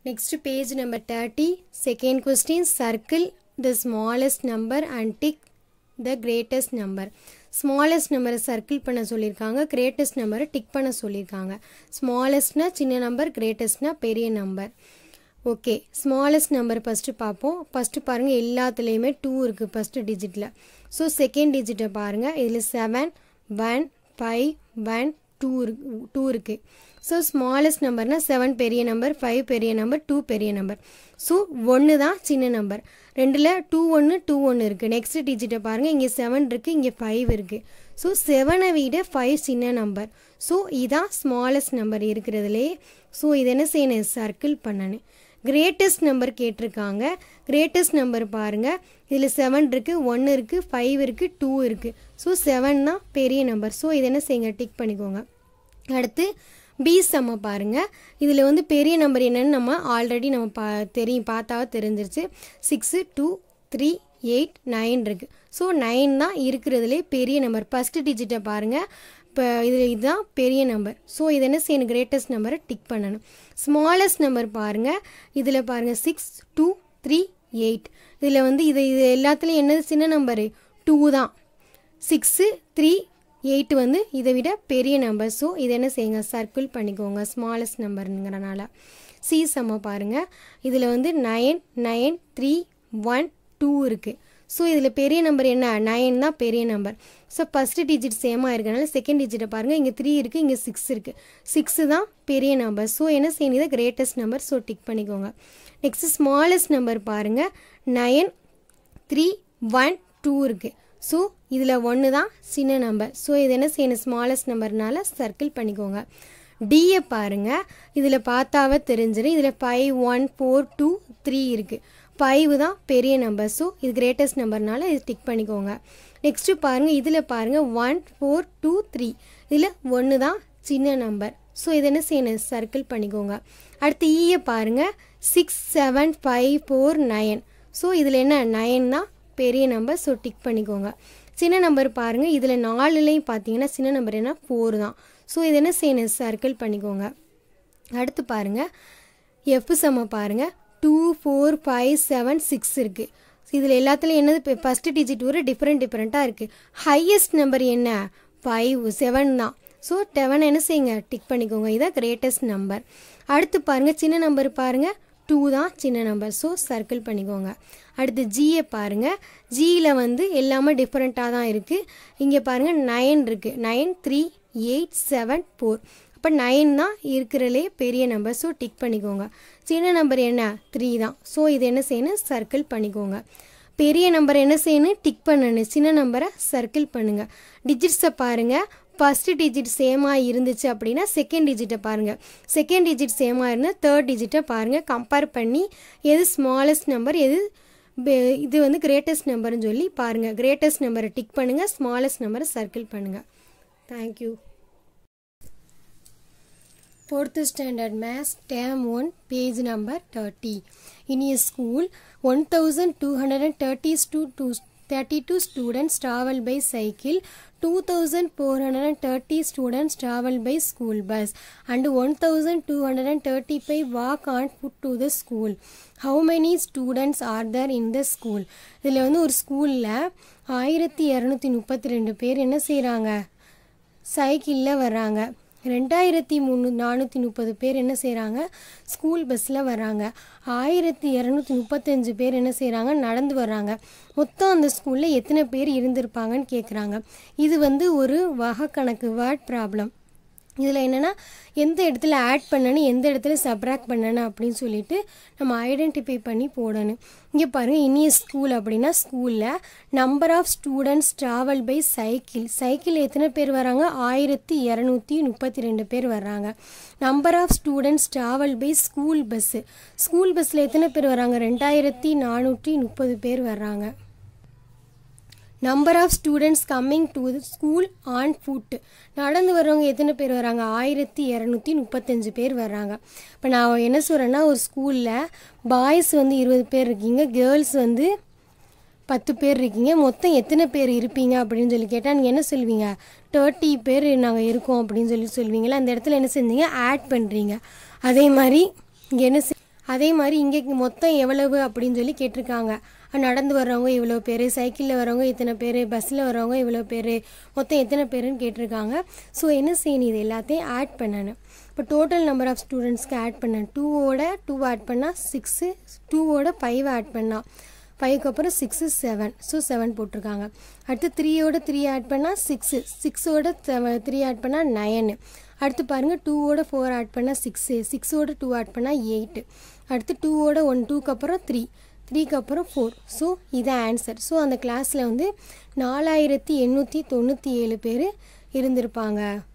Next page number 30. Second question circle the smallest number and tick the greatest number. Smallest நம்பரை circle பண்ண சொல்லியிருக்காங்க greatest நம்பரை tick பண்ண சொல்லியிருக்காங்க ஸ்மாலஸ்ட்னா சின்ன நம்பர் கிரேட்டஸ்ட்னா பெரிய number okay smallest number first பார்ப்போம் ஃபஸ்ட்டு பாருங்கள் எல்லாத்துலேயுமே டூ இருக்குது ஃபஸ்ட்டு டிஜிட்டில் ஸோ செகண்ட் டிஜிட்டை பாருங்கள் இதில் seven one five one two இருக்கு டூ இருக்குது ஸோ ஸ்மாலஸ்ட் நம்பர்னால் செவன் பெரிய நம்பர் ஃபைவ் பெரிய நம்பர் டூ பெரிய நம்பர் ஸோ ஒன்று தான் சின்ன நம்பர் ரெண்டில் டூ ஒன்று டூ ஒன்று இருக்குது நெக்ஸ்ட் டிஜிட்டை பாருங்கள் இங்கே செவன் இருக்குது இங்கே ஃபைவ் இருக்குது ஸோ செவனை விட ஃபைவ் சின்ன நம்பர் ஸோ இதான் ஸ்மாலஸ்ட் நம்பர் இருக்கிறதுலே ஸோ இது என்ன செய்யணும் சர்க்கிள் பண்ணணும் கிரேட்டஸ்ட் நம்பர் கேட்டிருக்காங்க கிரேட்டஸ்ட் நம்பர் பாருங்கள் இதில் செவன் இருக்குது ஒன்று இருக்குது ஃபைவ் இருக்குது டூ இருக்குது ஸோ செவன் தான் பெரிய நம்பர் ஸோ இது என்ன செய்யுங்க டிக் பண்ணிக்கோங்க அடுத்து பி செம்ம பாருங்கள் இதில் வந்து பெரிய நம்பர் என்னன்னு நம்ம ஆல்ரெடி நம்ம பா தெரியும் பார்த்தாவே தெரிஞ்சிருச்சு six two three eight nine இருக்குது ஸோ நைன் தான் இருக்கிறதுலே பெரிய நம்பர் ஃபஸ்ட்டு டிஜிட்டை பாருங்கள் இப்போ இதில் இதுதான் பெரிய நம்பர் ஸோ இது என்ன செய்யணும் கிரேட்டஸ்ட் நம்பரை டிக் பண்ணணும் ஸ்மாலஸ்ட் நம்பர் பாருங்கள் இதில் பாருங்கள் சிக்ஸ் டூ த்ரீ எயிட் இதில் வந்து இது இது எல்லாத்துலேயும் என்னது சின்ன நம்பரு டூ தான் சிக்ஸு த்ரீ எயிட் வந்து இதை விட பெரிய நம்பர் ஸோ இதை என்ன செய்யுங்க சர்க்கிள் பண்ணிக்கோங்க ஸ்மாலஸ்ட் நம்பருங்கிறனால சி செம்ம பாருங்கள் இதில் வந்து nine nine three one two இருக்குது ஸோ இதில் பெரிய நம்பர் என்ன நைன் தான் பெரிய நம்பர் ஸோ ஃபஸ்ட்டு டிஜிட் சேமாக இருக்கனால செகண்ட் டிஜிட்டை பாருங்கள் இங்கே த்ரீ இருக்குது இங்கே சிக்ஸ் இருக்குது சிக்ஸு தான் பெரிய நம்பர் ஸோ என்ன செய்யணும் இதை கிரேட்டஸ்ட் நம்பர் ஸோ டிக் பண்ணிக்கோங்க நெக்ஸ்ட்டு ஸ்மாலஸ்ட் நம்பர் பாருங்கள் நைன் த்ரீ ஒன் டூ இருக்குது ஸோ இதில் ஒன்று தான் சின்ன நம்பர் ஸோ இது என்ன செய்யணும் ஸ்மாலஸ்ட் நம்பர்னால சர்க்கிள் பண்ணிக்கோங்க டியை பாருங்கள் இதில் பார்த்தாவே தெரிஞ்சிடும் இதில் five one four two three இருக்குது ஃபைவ் தான் பெரிய நம்பர் ஸோ இது கிரேட்டஸ்ட் நம்பர்னால இது டிக் பண்ணிக்கோங்க நெக்ஸ்ட்டு பாருங்கள் இதில் பாருங்கள் ஒன் ஃபோர் டூ த்ரீ இதில் ஒன்று தான் சின்ன நம்பர் ஸோ இது என்ன செய்யணும் சர்க்கிள் பண்ணிக்கோங்க அடுத்து ஈயை பாருங்கள் six seven five four nine so இதில் என்ன நயன் தான் பெரிய நம்பர் ஸோ டிக் பண்ணிக்கோங்க சின்ன நம்பர் பாருங்கள் இதில் நாலுலேயும் பார்த்தீங்கன்னா சின்ன நம்பர் என்ன ஃபோர் தான் ஸோ இது என்ன செய்யணும் சர்க்கிள் பண்ணிக்கோங்க அடுத்து பாருங்கள் எஃப் செம்ம பாருங்கள் two four five seven six இருக்குது இதில் எல்லாத்துலேயும் என்னது இப்போ ஃபஸ்ட்டு டிஜிட் ஒரு டிஃப்ரெண்ட் டிஃப்ரெண்ட்டாக இருக்குது ஹையஸ்ட் நம்பர் என்ன ஃபைவ் செவன் தான் ஸோ டெவன் என்ன செய்யுங்க டிக் பண்ணிக்கோங்க இதான் கிரேட்டஸ்ட் நம்பர் அடுத்து பாருங்கள் சின்ன நம்பர் பாருங்கள் டூ தான் சின்ன நம்பர் ஸோ சர்க்கிள் பண்ணிக்கோங்க அடுத்து ஜியை பாருங்கள் ஜியில் வந்து எல்லாமே டிஃப்ரெண்ட்டாக தான் இருக்குது இங்கே பாருங்கள் நைன் இருக்குது nine three eight seven four அப்போ நைன் தான் இருக்கிறதுலே பெரிய நம்பர் ஸோ டிக் பண்ணிக்கோங்க சின்ன நம்பர் என்ன த்ரீ தான் ஸோ இது என்ன செய்யணும் சர்க்கிள் பண்ணிக்கோங்க பெரிய நம்பர் என்ன செய்யணும் டிக் பண்ணணும் சின்ன நம்பரை சர்க்கிள் பண்ணுங்கள் டிஜிட்ஸை பாருங்கள் ஃபஸ்ட்டு டிஜிட் சேமாக இருந்துச்சு அப்படின்னா செகண்ட் டிஜிட்டை பாருங்கள் செகண்ட் டிஜிட் சேமாக இருந்தால் தேர்ட் டிஜிட்டை பாருங்கள் கம்பேர் பண்ணி எது ஸ்மாலஸ்ட் நம்பர் எது இது வந்து கிரேட்டஸ்ட் நம்பர்னு சொல்லி பாருங்கள் கிரேட்டஸ்ட் நம்பரை டிக் பண்ணுங்கள் ஸ்மாலஸ்ட் நம்பரை சர்க்கிள் பண்ணுங்கள் thank you fourth standard maths term 1 page number 30 in a school 1230 to 32 students travel by cycle 2430 students travel by school bus and 1235 walk on foot to the school how many students are there in the school இதில் வந்து ஒரு ஸ்கூலில் ஆயிரத்தி இரநூத்தி முப்பத்தி ரெண்டு பேர் என்ன செய்கிறாங்க சைக்கிளில் வர்றாங்க ரெண்டாயிரத்தி மூணு நானூற்றி முப்பது பேர் என்ன செய்கிறாங்க ஸ்கூல் பஸ்ஸில் வர்றாங்க ஆயிரத்தி இரநூத்தி முப்பத்தஞ்சு பேர் என்ன செய்கிறாங்க நடந்து வர்றாங்க மொத்தம் அந்த ஸ்கூலில் எத்தனை பேர் இருந்திருப்பாங்கன்னு கேட்குறாங்க இது வந்து ஒரு வகக்கணக்கு வேர்ட் ப்ராப்ளம் இதில் என்னென்னா எந்த இடத்துல ஆட் பண்ணணும் எந்த இடத்துல சப்ராக்ட் பண்ணணும் அப்படின்னு சொல்லிட்டு நம்ம ஐடென்டிஃபை பண்ணி போடணும் இங்கே பாருங்கள் இனிய ஸ்கூல் அப்படின்னா ஸ்கூலில் number of students travel by cycle cycle எத்தனை பேர் வராங்க ஆயிரத்தி இரநூத்தி முப்பத்தி ரெண்டு பேர் வர்றாங்க number of students travel by school bus school பஸ்ஸில் எத்தனை பேர் வராங்க ரெண்டாயிரத்தி நானூற்றி முப்பது பேர் வர்றாங்க number of students coming to school on foot நடந்து வர்றவங்க எத்தனை பேர் வராங்க ஆயிரத்தி இரநூத்தி முப்பத்தஞ்சு பேர் வர்றாங்க இப்போ நான் என்ன சொல்கிறேன்னா ஒரு ஸ்கூலில் பாய்ஸ் வந்து இருபது பேர் இருக்கீங்க கேர்ள்ஸ் வந்து பத்து பேர் இருக்கீங்க மொத்தம் எத்தனை பேர் இருப்பீங்க அப்படின்னு சொல்லி கேட்டால் நீங்கள் என்ன சொல்வீங்க தேர்ட்டி பேர் நாங்கள் இருக்கோம் அப்படின்னு சொல்லி சொல்வீங்களா அந்த இடத்துல என்ன செஞ்சீங்க ஆட் பண்ணுறீங்க அதே மாதிரி இங்கே என்ன அதே மாதிரி இங்கே மொத்தம் எவ்வளவு அப்படின்னு சொல்லி கேட்டிருக்காங்க நடந்து வர்றவங்க இவ்வளோ பேர் சைக்கிளில் வரவங்க இத்தனை பேர் பஸ்ஸில் வரவங்க இவ்வளோ பேர் மொத்தம் எத்தனை பேருன்னு கேட்டிருக்காங்க ஸோ என்ன செய்யணும் இது எல்லாத்தையும் ஆட் பண்ணணும் இப்போ டோட்டல் நம்பர் ஆஃப் ஸ்டூடெண்ட்ஸ்க்கு ஆட் பண்ணேன் டூவோட டூ ஆட் பண்ணால் சிக்ஸு டூவோட ஃபைவ் ஆட் பண்ணால் ஃபைவ்க்கு அப்புறம் சிக்ஸு செவன் ஸோ செவன் போட்டிருக்காங்க அடுத்து த்ரீயோட த்ரீ ஆட் பண்ணால் சிக்ஸு சிக்ஸோட த்ரீ ஆட் பண்ணால் நயனு அடுத்து பாருங்கள் டூவோட ஃபோர் ஆட் பண்ணால் சிக்ஸு சிக்ஸோட டூ ஆட் பண்ணால் எயிட்டு அடுத்து டூவோட ஒன் டூக்கு அப்புறம் த்ரீ த்ரீக்கு அப்புறம் ஃபோர் ஸோ இதான் ஆன்சர் ஸோ அந்த கிளாஸில் வந்து நாலாயிரத்தி எண்ணூற்றி தொண்ணூற்றி ஏழு பேர் இருந்திருப்பாங்க